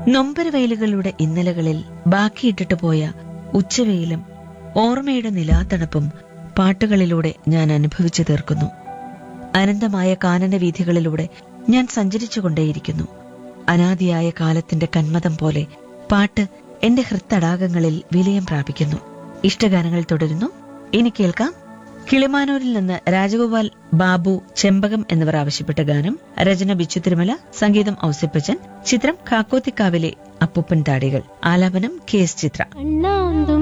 നൊമ്പരവയലുകളുടെ ഇന്നലകളിൽ ബാക്കിയിട്ടിട്ട് പോയ ഉച്ചവെയിലും ഓർമ്മയുടെ നിലാത്തണുപ്പും പാട്ടുകളിലൂടെ ഞാൻ അനുഭവിച്ചു തീർക്കുന്നു അനന്തമായ കാനന വീഥികളിലൂടെ ഞാൻ സഞ്ചരിച്ചുകൊണ്ടേയിരിക്കുന്നു അനാദിയായ കാലത്തിന്റെ കന്മതം പോലെ പാട്ട് എന്റെ ഹൃത്തടാകങ്ങളിൽ വിലയം പ്രാപിക്കുന്നു ഇഷ്ടഗാനങ്ങൾ തുടരുന്നു ഇനി കേൾക്കാം കിളിമാനൂരിൽ നിന്ന് രാജഗോപാൽ ബാബു ചെമ്പകം എന്നിവർ ആവശ്യപ്പെട്ട ഗാനം രചന ബിച്ചു തിരുമല സംഗീതം ഔസിപ്പച്ചൻ ചിത്രം കാക്കോത്തിക്കാവിലെ അപ്പൂപ്പൻ താടികൾ ആലാപനം കെ എസ് ചിത്ര അണ്ണാന്തും